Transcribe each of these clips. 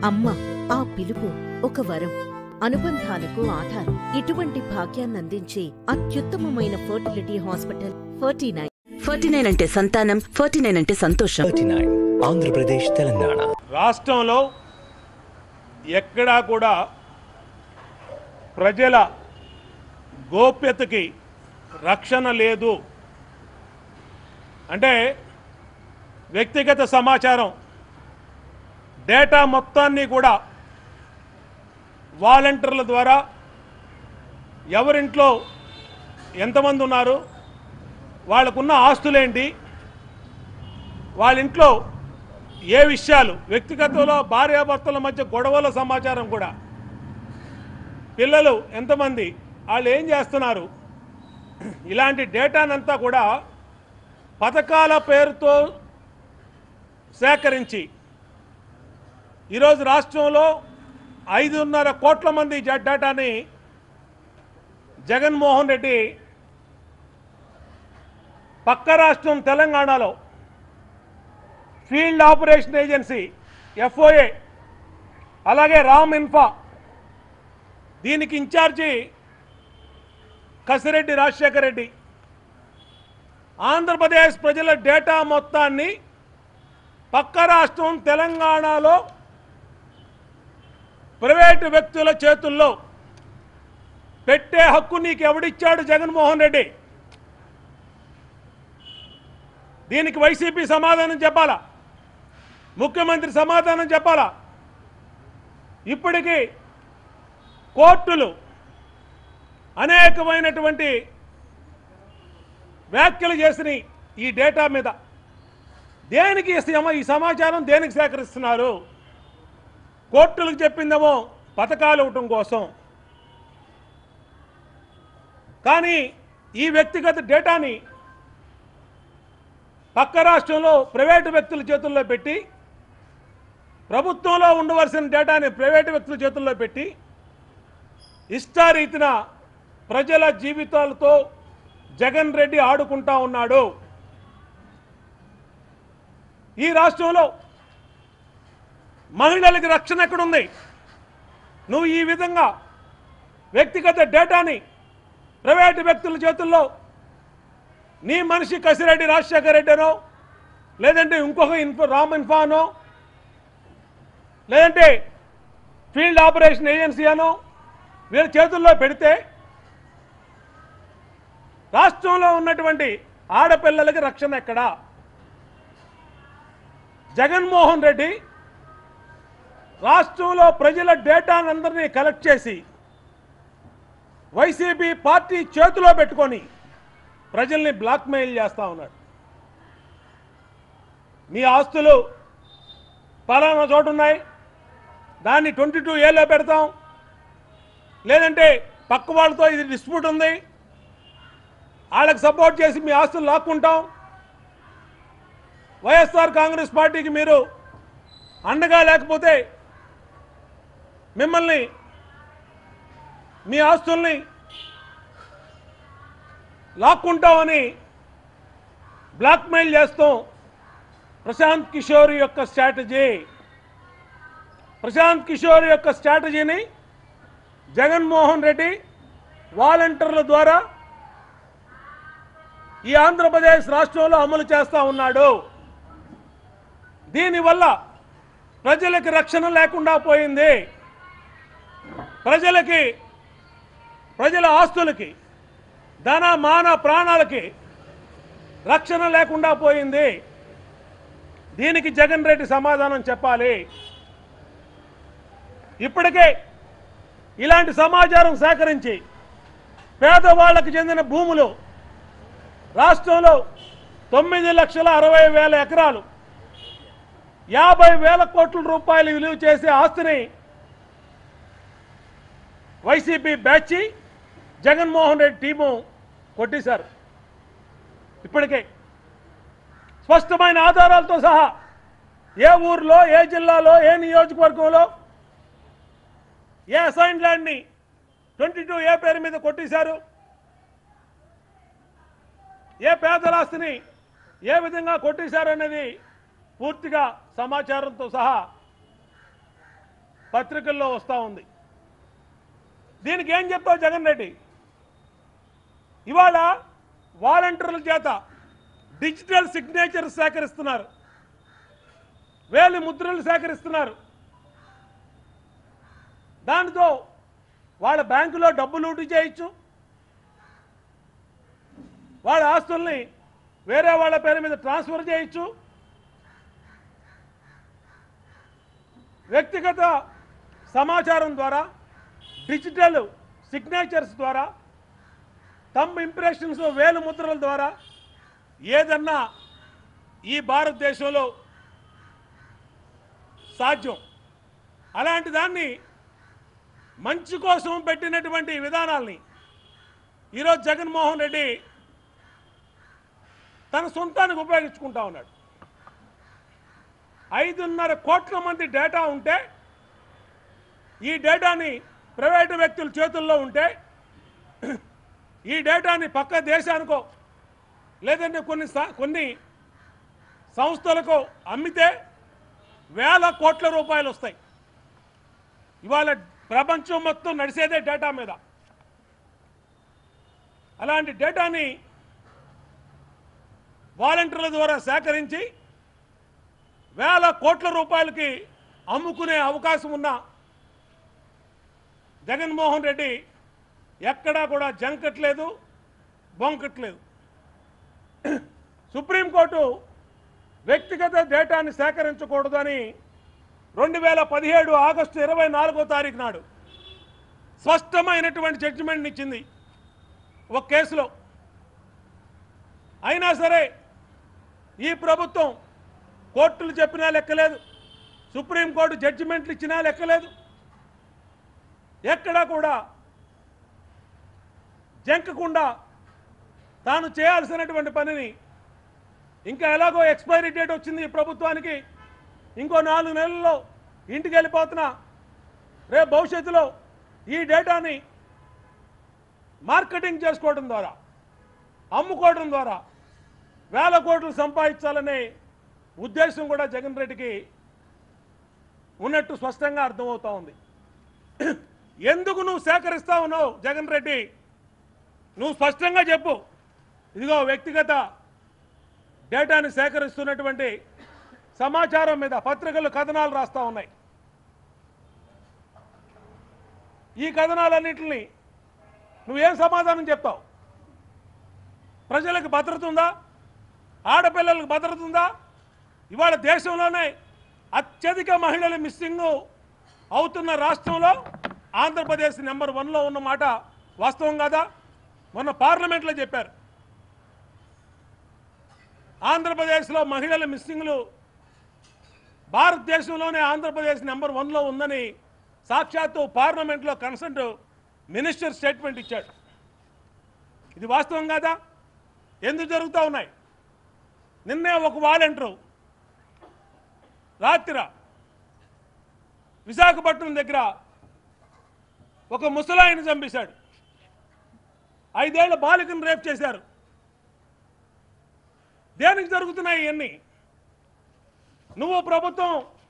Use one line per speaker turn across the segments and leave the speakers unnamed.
అమ్మ ఆ పిలుపు ఒక వరం అనుబంధాలకు ఆధారం ఇటువంటి భాగ్యాన్నందించే అత్యుత్తమమైన fertility hospital forty nine
forty nine అంటే సంతానం ఫార్టీ నైన్ అంటే సంతోషం
థర్టీ నైన్ ఆంధ్రప్రదేశ్ తెలంగాణ
రాష్ట్రంలో ఎక్కడా కూడా ప్రజల గోప్యతకి రక్షణ లేదు అంటే వ్యక్తిగత సమాచారం డేటా మొత్తాన్ని కూడా వాలంటీర్ల ద్వారా ఎవరింట్లో ఎంతమంది ఉన్నారు వాళ్ళకున్న ఆస్తులేంటి వాళ్ళ ఇంట్లో ఏ విషయాలు వ్యక్తిగతంలో భార్యాభర్తల మధ్య గొడవల సమాచారం కూడా పిల్లలు ఎంతమంది వాళ్ళు ఏం చేస్తున్నారు ఇలాంటి డేటానంతా కూడా పథకాల పేరుతో సేకరించి ఈరోజు రాష్ట్రంలో ఐదున్నర కోట్ల మంది జ- డేటాని జగన్మోహన్ రెడ్డి పక్క రాష్ట్రం తెలంగాణలో ఫీల్డ్ ఆపరేషన్ ఏజెన్సీ ఎఫ్ఓఏ అలాగే రామ్ ఇన్ఫా దీనికి ఇన్ఛార్జి కసిరెడ్డి రాజశేఖర రెడ్డి ఆంధ్రప్రదేశ్ ప్రజల డేటా మొత్తాన్ని పక్క రాష్ట్రం తెలంగాణలో ప్రైవేటు వ్యక్తుల చేతుల్లో పెట్టే హక్కు నీకు ఎవడిచ్చాడు జగన్మోహన్ రెడ్డి దీనికి వైసీపీ సమాధానం చెప్పాలా ముఖ్యమంత్రి సమాధానం చెప్పాలా ఇప్పటికీ కోర్టులు అనేకమైనటువంటి వ్యాఖ్యలు చేసిన ఈ డేటా మీద దేనికి ఈ సమ- ఈ సమాచారం దేనికి సేకరిస్తున్నారు కోర్టులకు చెప్పిందేమో పథకాలు ఇవ్వటం కోసం కానీ ఈ వ్యక్తిగత డేటాని పక్క రాష్ట్రంలో ప్రైవేటు వ్యక్తుల చేతుల్లో పెట్టి ప్రభుత్వంలో ఉండవలసిన డేటాని ప్రైవేటు వ్యక్తుల చేతుల్లో పెట్టి ఇష్టారీతిన ప్రజల జీవితాలతో జగన్ రెడ్డి ఆడుకుంటా ఉన్నాడు ఈ రాష్ట్రంలో మహిళలకి రక్షణ ఎక్కడుంది నువ్వు ఈ విధంగా వ్యక్తిగత డేటాని ప్రైవేటు వ్యక్తుల చేతుల్లో నీ మనిషి కసిరెడ్డి రాజశేఖర రెడ్డి అనో లేదంటే ఇంకొక ఇన్ఫో రామ్ ఇన్ఫానో లేదంటే ఫీల్డ్ ఆపరేషన్ ఏజెన్సీ అనో వీళ్ళ చేతుల్లో పెడితే రాష్ట్రంలో ఉన్నటువంటి ఆడపిల్లలకి రక్షణ ఎక్కడా జగన్మోహన్ రెడ్డి రాష్ట్రంలో ప్రజల డేటానందరినీ కలెక్ట్ చేసి వైసీపీ పార్టీ చేతిలో పెట్టుకొని ప్రజల్ని బ్లాక్మెయిల్ చేస్తా ఉన్నాడు మీ ఆస్తులు పలానా చోటు ఉన్నాయి దాన్ని ట్వంటీ టూ ఏలో పెడతాం లేదంటే పక్క వాళ్ళతో ఇది డిస్ప్యూట్ ఉంది వాళ్ళకి సపోర్ట్ చేసి మీ ఆస్తులు లాక్కుంటాం వైఎస్ఆర్ కాంగ్రెస్ పార్టీకి మీరు అండగా లేకపోతే మిమ్మల్ని మీ ఆస్తుల్ని లాక్కుంటామని బ్లాక్మెయిల్ చేస్తాం ప్రశాంత్ కిషోర్ యొక్క స్ట్రాటజీ ప్రశాంత్ కిషోర్ యొక్క స్ట్రాటజీని జగన్మోహన్ రెడ్డి వాలంటీర్ల ద్వారా ఈ ఆంధ్రప్రదేశ్ రాష్ట్రంలో అమలు చేస్తా ఉన్నాడు దీనివల్ల ప్రజలకి రక్షణ లేకుండా పోయింది ప్రజలకి ప్రజల ఆస్తులకి ధన మాన ప్రాణాలకి రక్షణ లేకుండా పోయింది దీనికి జగన్ రెడ్డి సమాధానం చెప్పాలి ఇప్పటికే ఇలాంటి సమాచారం సేకరించి పేదవాళ్లకు చెందిన భూములు రాష్ట్రంలో తొమ్మిది లక్షల అరవై వేల ఎకరాలు యాభై వేల కోట్ల రూపాయలు విలువ చేసే ఆస్తిని YCP batch Jaganmohan Reddy team కొట్టేశారు ఇప్పటికే స్పష్టమైన ఆధారాలతో సహా ఏ ఊర్లో ఏ జిల్లాలో ఏ నియోజకవర్గంలో ఏ అసైన్ ల్యాండ్ని ట్వంటీ టూ ఏ పేరు మీద కొట్టేశారు ఏ పేదరాస్తిని ఏ విధంగా కొట్టేశారు అనేది పూర్తిగా సమాచారంతో సహా పత్రికల్లో వస్తూ ఉంది దీనికి ఏం చెప్తావు జగన్ రెడ్డి ఇవాళ వాలంటీర్ల చేత డిజిటల్ సిగ్నేచర్ సేకరిస్తున్నారు వేలి ముద్రలు సేకరిస్తున్నారు దానితో వాళ్ళ బ్యాంకులో డబ్బు లూటు చేయొచ్చు వాళ్ళ ఆస్తుల్ని వేరే వాళ్ళ పేరు మీద ట్రాన్స్ఫర్ చేయొచ్చు వ్యక్తిగత సమాచారం ద్వారా డిజిటల్ సిగ్నేచర్స్ ద్వారా థంబ్ ఇంప్రెషన్స్ వేలు ముద్రల ద్వారా ఏదన్నా ఈ భారతదేశంలో సాధ్యం అలాంటి దాన్ని మంచి కోసం పెట్టినటువంటి విధానాల్ని ఈరోజు జగన్మోహన్ రెడ్డి తన సొంతానికి ఉపయోగించుకుంటా ఉన్నాడు ఐదున్నర కోట్ల మంది డేటా ఉంటే ఈ డేటాని ప్రైవేటు వ్యక్తుల చేతుల్లో ఉంటే ఈ డేటాని పక్క దేశానికో లేదంటే కొన్ని స- కొన్ని సంస్థలకు అమ్మితే వేల కోట్ల రూపాయలు వస్తాయి ఇవాళ ప్రపంచం మొత్తం నడిచేదే డేటా మీద అలాంటి డేటాని వాలంటీర్ల ద్వారా సేకరించి వేల కోట్ల రూపాయలకి అమ్ముకునే అవకాశం ఉన్న జగన్మోహన్ రెడ్డి ఎక్కడా కూడా జంకట్లేదు బొంకట్లేదు సుప్రీంకోర్టు వ్యక్తిగత డేటాని సేకరించకూడదని రెండు వేల పదిహేడు ఆగస్టు ఇరవై నాలుగో తారీఖు నాడు స్పష్టమైనటువంటి జడ్జిమెంట్ ఇచ్చింది ఒక కేసులో అయినా సరే ఈ ప్రభుత్వం కోర్టులు చెప్పినా లెక్కలేదు సుప్రీంకోర్టు జడ్జిమెంట్లు ఇచ్చినా లెక్కలేదు ఎక్కడా కూడా జంకకుండా తాను చేయాల్సినటువంటి పనిని ఇంకా ఎలాగో ఎక్స్పైరీ డేట్ వచ్చింది ఈ ప్రభుత్వానికి ఇంకో నాలుగు నెలల్లో ఇంటికి వెళ్ళిపోతున్నా రేపు భవిష్యత్తులో ఈ డేటాని మార్కెటింగ్ చేసుకోవడం ద్వారా అమ్ముకోవడం ద్వారా వేల కోట్లు సంపాదించాలనే ఉద్దేశం కూడా జగన్ రెడ్డికి ఉన్నట్టు స్పష్టంగా అర్థమవుతా ఉంది ఎందుకు నువ్వు సేకరిస్తా ఉన్నావు జగన్ రెడ్డి నువ్వు స్పష్టంగా చెప్పు ఇదిగో వ్యక్తిగత డేటాని సేకరిస్తున్నటువంటి సమాచారం మీద పత్రికలు కథనాలు రాస్తా ఉన్నాయి ఈ కథనాలన్నింటినీ నువ్వేం సమాధానం చెప్తావు ప్రజలకు భద్రత ఉందా ఆడపిల్లలకు భద్రత ఉందా ఇవాళ దేశంలోనే అత్యధిక మహిళలు మిస్సింగ్ అవుతున్న రాష్ట్రంలో ఆంధ్రప్రదేశ్ నెంబర్ వన్లో ఉన్న మాట వాస్తవం కాదా మొన్న పార్లమెంట్లో చెప్పారు ఆంధ్రప్రదేశ్లో మహిళల మిస్సింగ్లు భారతదేశంలోనే ఆంధ్రప్రదేశ్ నెంబర్ వన్లో ఉందని సాక్షాత్తు పార్లమెంట్లో కన్సల్ట్ మినిస్టర్ స్టేట్మెంట్ ఇచ్చాడు ఇది వాస్తవం కాదా ఎందుకు జరుగుతూ ఉన్నాయి నిన్నే ఒక వాలంటీరు రాత్రి విశాఖపట్నం దగ్గర ఒక ముసలాయిని చంపేశాడు ఐదేళ్ల బాలికను రేప్ చేశారు దేనికి జరుగుతున్నాయి ఇవన్నీ నువ్వు ప్రభుత్వం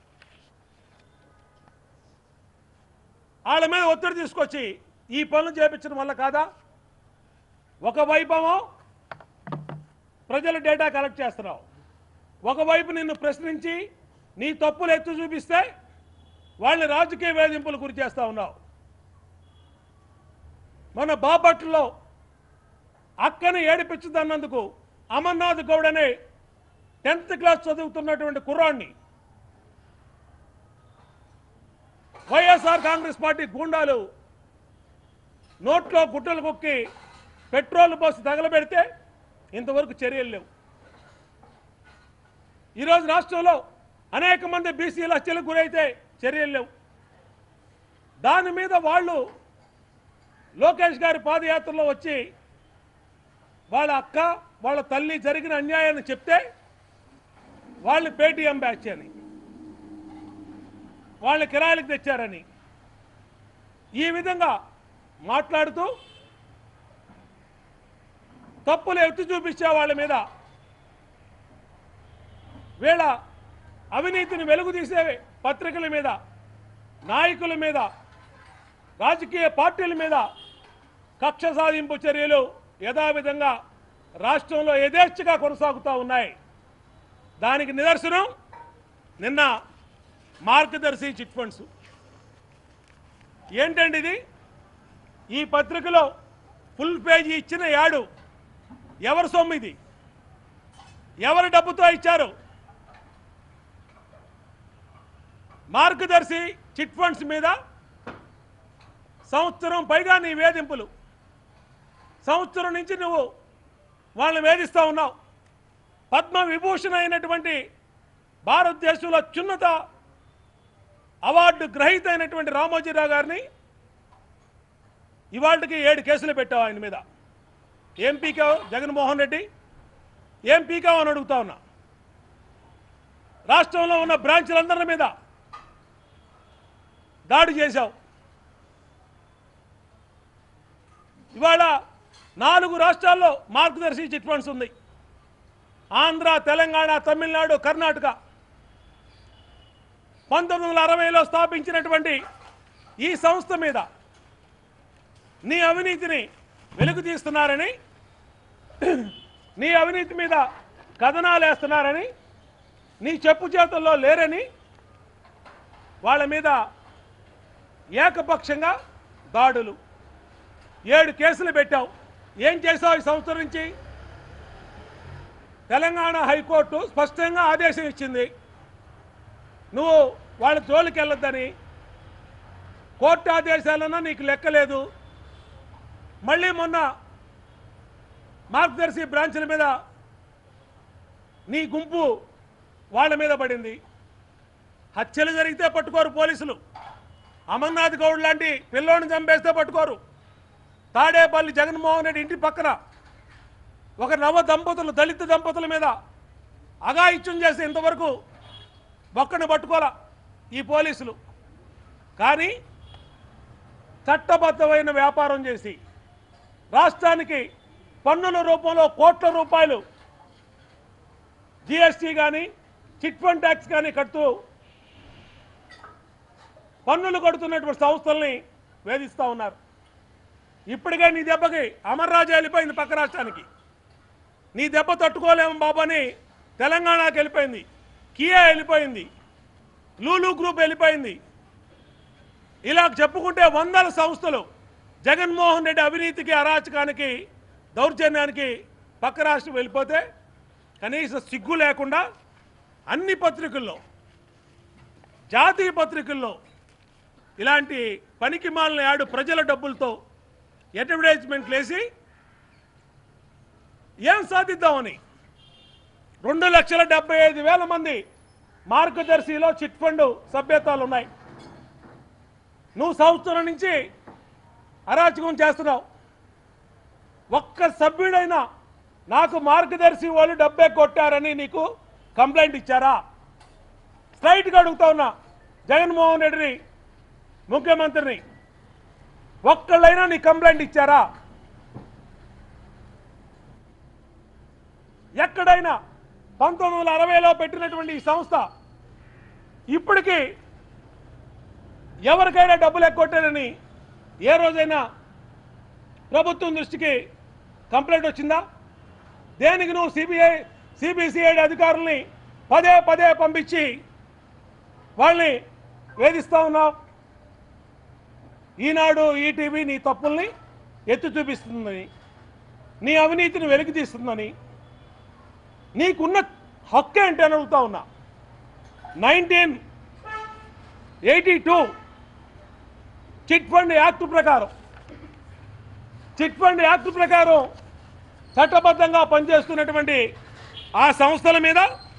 వాళ్ళ మీద ఒత్తిడి తీసుకొచ్చి ఈ పనులు చేపించడం వల్ల కాదా ఒకవైపేమో ప్రజల డేటా కలెక్ట్ చేస్తున్నావు ఒకవైపు నిన్ను ప్రశ్నించి నీ తప్పులు ఎత్తు చూపిస్తే వాళ్ళని రాజకీయ వేధింపులు గురి చేస్తా ఉన్నావు మన బాపట్లలో అక్కని ఏడిపించదన్నందుకు అమర్నాథ్ గౌడ్ అనే టెన్త్ క్లాస్ చదువుతున్నటువంటి కుర్రాడిని వైఎస్ఆర్ కాంగ్రెస్ పార్టీ గూండాలు నోట్లో గుట్టలు కొక్కి పెట్రోల్ పోసి తగలబెడితే ఇంతవరకు చర్యలు లేవు ఈరోజు రాష్ట్రంలో అనేక మంది బీసీల హత్యలకు గురైతే చర్యలు లేవు దాని మీద వాళ్ళు లోకేష్ గారి పాదయాత్రలో వచ్చి వాళ్ళ అక్క వాళ్ళ తల్లి జరిగిన అన్యాయాన్ని చెప్తే వాళ్ళని పేటీఎం బ్యాచ్ అని వాళ్ళని కిరాయిలకు తెచ్చారని ఈ విధంగా మాట్లాడుతూ తప్పులు ఎత్తి చూపించే వాళ్ళ మీద వీళ్ళ అవినీతిని వెలుగు తీసే పత్రికల మీద నాయకుల మీద రాజకీయ పార్టీల మీద కక్ష సాధింపు చర్యలు యథావిధంగా రాష్ట్రంలో యథేచ్ఛగా కొనసాగుతూ ఉన్నాయి దానికి నిదర్శనం నిన్న మార్గదర్శి చిట్ ఫండ్స్ ఏంటండి ఇది ఈ పత్రికలో ఫుల్ పేజీ ఇచ్చిన యాడు ఎవరి సొమ్ము ఇది ఎవరి డబ్బుతో ఇచ్చారు మార్గదర్శి చిట్ ఫండ్స్ మీద సంవత్సరం పైగా నీ వేధింపులు సంవత్సరం నుంచి నువ్వు వాళ్ళని వేధిస్తూ ఉన్నావు పద్మ విభూషణ అయినటువంటి భారతదేశంలో అత్యున్నత అవార్డు గ్రహీత అయినటువంటి రామోజీరావు గారిని ఇవాళకి ఏడు కేసులు పెట్టావు ఆయన మీద ఏం పీకావు జగన్మోహన్ రెడ్డి ఏం పీకావు అని అడుగుతా ఉన్నా రాష్ట్రంలో ఉన్న బ్రాంచ్లందరి మీద దాడి చేశావు ఇవాళ నాలుగు రాష్ట్రాల్లో మార్గదర్శి చిట్ ఫండ్స్ ఉంది ఆంధ్ర తెలంగాణ తమిళనాడు కర్ణాటక పంతొమ్మిది వందల అరవైలో స్థాపించినటువంటి ఈ సంస్థ మీద నీ అవినీతిని వెలుగు తీస్తున్నారని నీ అవినీతి మీద కథనాలు వేస్తున్నారని నీ చెప్పు చేతుల్లో లేరని వాళ్ళ మీద ఏకపక్షంగా దాడులు ఏడు కేసులు పెట్టావు ఏం చేసావు ఈ సంవత్సరం నుంచి తెలంగాణ హైకోర్టు స్పష్టంగా ఆదేశం ఇచ్చింది నువ్వు వాళ్ళ జోలికి వెళ్ళొద్దని కోర్టు ఆదేశాలన్నా నీకు లెక్కలేదు మళ్ళీ మొన్న మార్గదర్శి బ్రాంచ్ల మీద నీ గుంపు వాళ్ళ మీద పడింది హత్యలు జరిగితే పట్టుకోరు పోలీసులు అమర్నాథ్ గౌడ్ లాంటి పిల్లోని చంపేస్తే పట్టుకోరు తాడేపల్లి జగన్మోహన్ రెడ్డి ఇంటి పక్కన ఒక నవ దంపతులు దళిత దంపతుల మీద అఘాయిత్యం చేసి ఇంతవరకు ఒక్కడిని పట్టుకోలా ఈ పోలీసులు కానీ చట్టబద్ధమైన వ్యాపారం చేసి రాష్ట్రానికి పన్నుల రూపంలో కోట్ల రూపాయలు జిఎస్టీ కానీ చిట్ ఫండ్ ట్యాక్స్ కానీ కడుతూ పన్నులు కడుతున్నటువంటి సంస్థల్ని వేధిస్తూ ఉన్నారు ఇప్పటికే నీ దెబ్బకి అమర్రాజు వెళ్ళిపోయింది పక్క రాష్ట్రానికి నీ దెబ్బ తట్టుకోలేము బాబు అని తెలంగాణకి వెళ్ళిపోయింది కియా వెళ్ళిపోయింది లూలు గ్రూప్ వెళ్ళిపోయింది ఇలా చెప్పుకుంటే వందల సంస్థలు జగన్మోహన్ రెడ్డి అవినీతికి అరాచకానికి దౌర్జన్యానికి పక్క రాష్ట్రం వెళ్ళిపోతే కనీసం సిగ్గు లేకుండా అన్ని పత్రికల్లో జాతీయ పత్రికల్లో ఇలాంటి పనికి మాలిన యాడు ప్రజల డబ్బులతో అడ్వర్టైజ్మెంట్లు వేసి ఏం సాధిద్దామని రెండు లక్షల డెబ్బై ఐదు వేల మంది మార్గదర్శిలో చిట్ ఫండ్ సభ్యతాలు ఉన్నాయి నువ్వు సంవత్సరం నుంచి అరాచకం చేస్తున్నావు ఒక్క సభ్యుడైనా నాకు మార్గదర్శి వాళ్ళు డబ్బే కొట్టారని నీకు కంప్లైంట్ ఇచ్చారా స్ట్రైట్గా అడుగుతా ఉన్నా జగన్మోహన్ రెడ్డిని ముఖ్యమంత్రిని ఒక్కళ్ళైనా నీ కంప్లైంట్ ఇచ్చారా ఎక్కడైనా పంతొమ్మిది వందల అరవైలో పెట్టినటువంటి ఈ సంస్థ ఇప్పటికీ ఎవరికైనా డబ్బులు ఎక్కొట్టారని ఏ రోజైనా ప్రభుత్వం దృష్టికి కంప్లైంట్ వచ్చిందా దేనికి నువ్వు సిబిఐ సిబిసిఐడి అధికారుల్ని పదే పదే పంపించి వాళ్ళని వేధిస్తా ఉన్నావు ఈనాడు ఈటీవీ నీ తప్పుల్ని ఎత్తి చూపిస్తుందని నీ అవినీతిని వెలికి తీస్తుందని నీకున్న హక్కు ఏంటి అని అడుగుతా ఉన్నా nineteen eighty two chit fund act ప్రకారం చిట్ ఫండ్ యాక్ట్ ప్రకారం చట్టబద్ధంగా పనిచేస్తున్నటువంటి ఆ సంస్థల మీద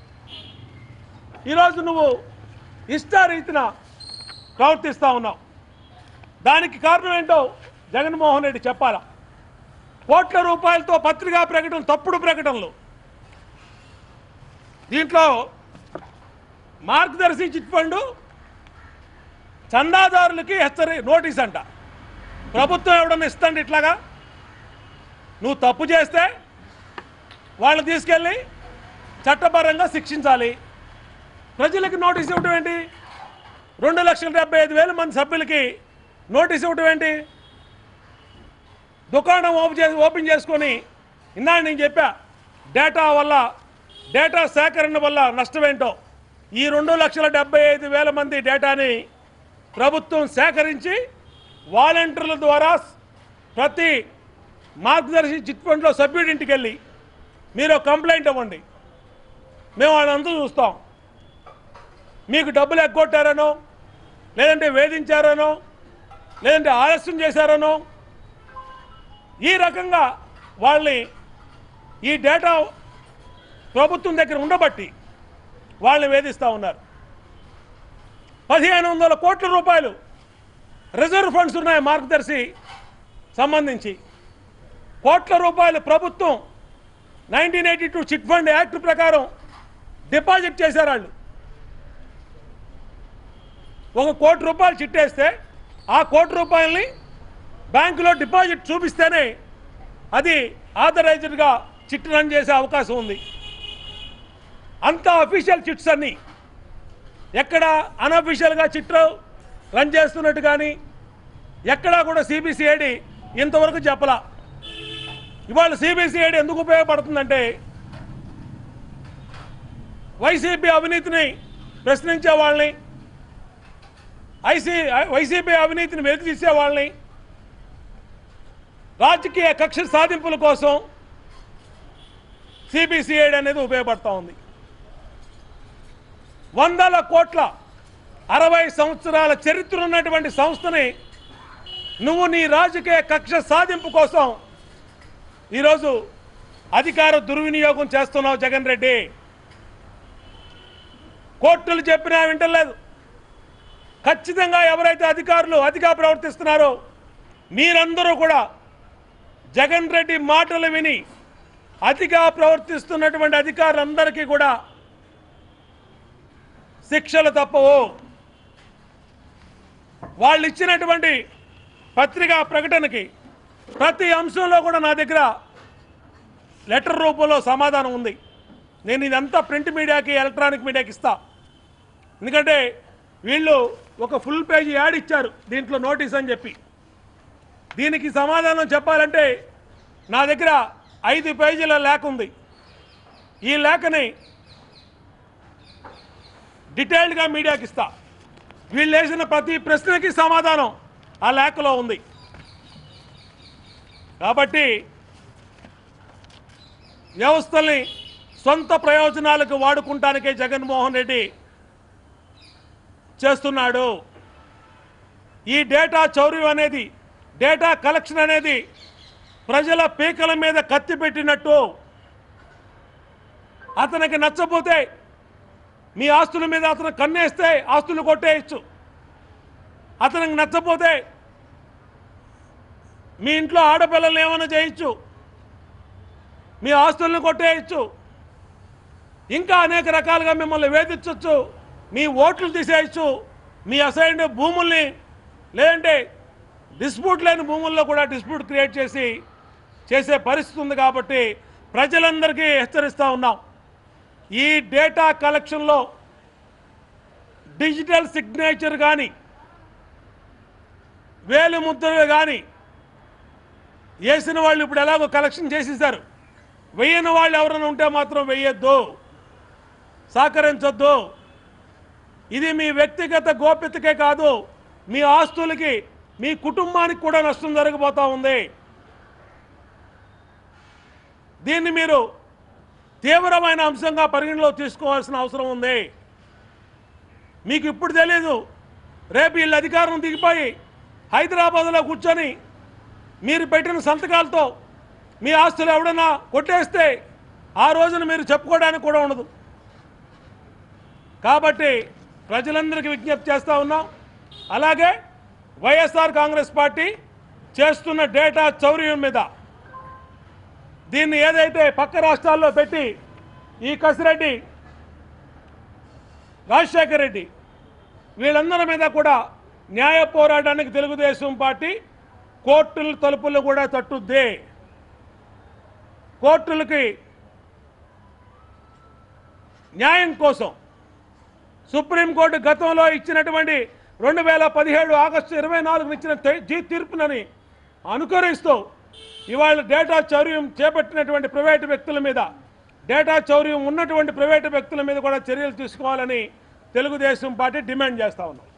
ఈరోజు నువ్వు ఇష్టారీతిన ప్రవర్తిస్తూ ఉన్నావు దానికి కారణం ఏంటో జగన్మోహన్ రెడ్డి చెప్పాలా కోట్ల రూపాయలతో పత్రికా ప్రకటన తప్పుడు ప్రకటనలు దీంట్లో మార్గదర్శి చిట్ ఫండ్ చందాదారులకి హెచ్చరి నోటీస్ అంట ప్రభుత్వం ఎవడన్నా ఇస్తండి ఇట్లాగా నువ్వు తప్పు చేస్తే వాళ్ళు తీసుకెళ్ళి చట్టపరంగా శిక్షించాలి ప్రజలకు నోటీస్ ఇవ్వడం ఏంటి రెండు లక్షల డెబ్బై ఐదు వేల మంది సభ్యులకి నోటీస్ ఇవ్వటం ఏంటి దుకాణం ఓపెన్ చేసి ఓపెన్ చేసుకొని ఇందాక నేను చెప్పా డేటా వల్ల డేటా సేకరణ వల్ల నష్టమేంటో ఈ రెండు లక్షల డెబ్బై ఐదు వేల మంది డేటాని ప్రభుత్వం సేకరించి వాలంటీర్ల ద్వారా ప్రతి మార్గదర్శి చిట్ ఫండ్లో సభ్యుడి ఇంటికి వెళ్ళి మీరు ఒక కంప్లైంట్ ఇవ్వండి మేము వాళ్ళంతా చూస్తాం మీకు డబ్బులు ఎగ్గొట్టారనో లేదంటే వేధించారనో లేదంటే ఆలస్యం చేశారనో ఈ రకంగా వాళ్ళని ఈ డేటా ప్రభుత్వం దగ్గర ఉండబట్టి వాళ్ళని వేధిస్తూ ఉన్నారు పదిహేను వందల కోట్ల రూపాయలు రిజర్వ్ ఫండ్స్ ఉన్నాయి మార్గదర్శి సంబంధించి కోట్ల రూపాయలు ప్రభుత్వం nineteen eighty two chit fund act ప్రకారం డిపాజిట్ చేశారు వాళ్ళు ఒక కోటి రూపాయలు చిట్టేస్తే ఆ కోటి రూపాయల్ని బ్యాంకులో డిపాజిట్ చూపిస్తేనే అది ఆథరైజ్డ్గా చిట్ రన్ చేసే అవకాశం ఉంది అంత అఫీషియల్ చిట్స్ అన్నీ ఎక్కడ అన్అఫీషియల్గా చిట్ రన్ చేస్తున్నట్టు కానీ ఎక్కడా కూడా సిబిసిఐడి ఇంతవరకు చెప్పలా ఇవాళ సిబిసిఐడి ఎందుకు ఉపయోగపడుతుందంటే వైసీపీ అవినీతిని ప్రశ్నించే వాళ్ళని ఐసీ వైసీపీ అవినీతిని వెలికి తీసే వాళ్ళని రాజకీయ కక్ష సాధింపుల కోసం సిబిసిఐడి అనేది ఉపయోగపడతా ఉంది వందల కోట్ల అరవై సంవత్సరాల చరిత్ర ఉన్నటువంటి సంస్థని నువ్వు నీ రాజకీయ కక్ష సాధింపు కోసం ఈరోజు అధికార దుర్వినియోగం చేస్తున్నావు జగన్ రెడ్డి కోర్టులు చెప్పినా వింటలేదు ఖచ్చితంగా ఎవరైతే అధికారులు అతిగా ప్రవర్తిస్తున్నారో మీరందరూ కూడా జగన్ రెడ్డి మాటలు విని అతిగా ప్రవర్తిస్తున్నటువంటి అధికారులందరికీ కూడా శిక్షలు తప్పవు వాళ్ళు ఇచ్చినటువంటి పత్రికా ప్రకటనకి ప్రతి అంశంలో కూడా నా దగ్గర లెటర్ రూపంలో సమాధానం ఉంది నేను ఇదంతా ప్రింట్ మీడియాకి ఎలక్ట్రానిక్ మీడియాకి ఇస్తా ఎందుకంటే వీళ్ళు ఒక ఫుల్ పేజీ యాడ్ ఇచ్చారు దీంట్లో నోటీస్ అని చెప్పి దీనికి సమాధానం చెప్పాలంటే నా దగ్గర ఐదు పేజీల లేఖ ఉంది ఈ లేఖని డీటెయిల్డ్గా మీడియాకి ఇస్తా వీళ్ళు వేసిన ప్రతి ప్రశ్నకి సమాధానం ఆ లేఖలో ఉంది కాబట్టి వ్యవస్థల్ని సొంత ప్రయోజనాలకు వాడుకుంటానికే జగన్మోహన్ రెడ్డి చేస్తున్నాడు ఈ డేటా చౌర్యం అనేది డేటా కలెక్షన్ అనేది ప్రజల పీకల మీద కత్తి పెట్టినట్టు అతనికి నచ్చపోతే మీ ఆస్తుల మీద అతను కన్నేస్తే ఆస్తులు కొట్టేయచ్చు అతనికి నచ్చపోతే మీ ఇంట్లో ఆడపిల్లల్ని ఏమైనా చేయొచ్చు మీ ఆస్తులను కొట్టేయచ్చు ఇంకా అనేక రకాలుగా మిమ్మల్ని వేధించవచ్చు మీ ఓట్లు తీసేయచ్చు మీ అసైన్ భూముల్ని లేదంటే డిస్ప్యూట్ లేని భూముల్లో కూడా డిస్ప్యూట్ క్రియేట్ చేసి చేసే పరిస్థితి ఉంది కాబట్టి ప్రజలందరికీ హెచ్చరిస్తూ ఉన్నాం ఈ డేటా కలెక్షన్లో డిజిటల్ సిగ్నేచర్ కానీ వేలు ముద్రలు కానీ వేసిన వాళ్ళు ఇప్పుడు ఎలాగో కలెక్షన్ చేసేసారు వెయ్యని వాళ్ళు ఎవరైనా ఉంటే మాత్రం వెయ్యొద్దు సహకరించొద్దు ఇది మీ వ్యక్తిగత గోప్యతకే కాదు మీ ఆస్తులకి మీ కుటుంబానికి కూడా నష్టం జరగబోతా ఉంది దీన్ని మీరు తీవ్రమైన అంశంగా పరిగణలో తీసుకోవాల్సిన అవసరం ఉంది మీకు ఇప్పుడు తెలీదు రేపు వీళ్ళు అధికారం దిగిపోయి హైదరాబాద్లో కూర్చొని మీరు పెట్టిన సంతకాలతో మీ ఆస్తులు ఎవడన్నా కొట్టేస్తే ఆ రోజున మీరు చెప్పుకోవడానికి కూడా ఉండదు కాబట్టి ప్రజలందరికీ విజ్ఞప్తి చేస్తూ ఉన్నాం అలాగే వైఎస్ఆర్ కాంగ్రెస్ పార్టీ చేస్తున్న డేటా చౌర్యం మీద దీన్ని ఏదైతే పక్క రాష్ట్రాల్లో పెట్టి ఈ కసిరెడ్డి రాజశేఖర్ రెడ్డి వీళ్ళందరి మీద కూడా న్యాయ పోరాటానికి తెలుగుదేశం పార్టీ కోర్టుల తలుపులు కూడా తట్టుద్ది కోర్టులకి న్యాయం కోసం సుప్రీంకోర్టు గతంలో ఇచ్చినటువంటి రెండు వేల పదిహేడు ఆగస్టు ఇరవై నాలుగున ఇచ్చిన తే- జీ తీర్పునని అనుకరిస్తూ ఇవాళ డేటా చౌర్యం చేపట్టినటువంటి ప్రైవేటు వ్యక్తుల మీద డేటా చౌర్యం ఉన్నటువంటి ప్రైవేటు వ్యక్తుల మీద కూడా చర్యలు తీసుకోవాలని తెలుగుదేశం పార్టీ డిమాండ్ చేస్తా ఉన్నాం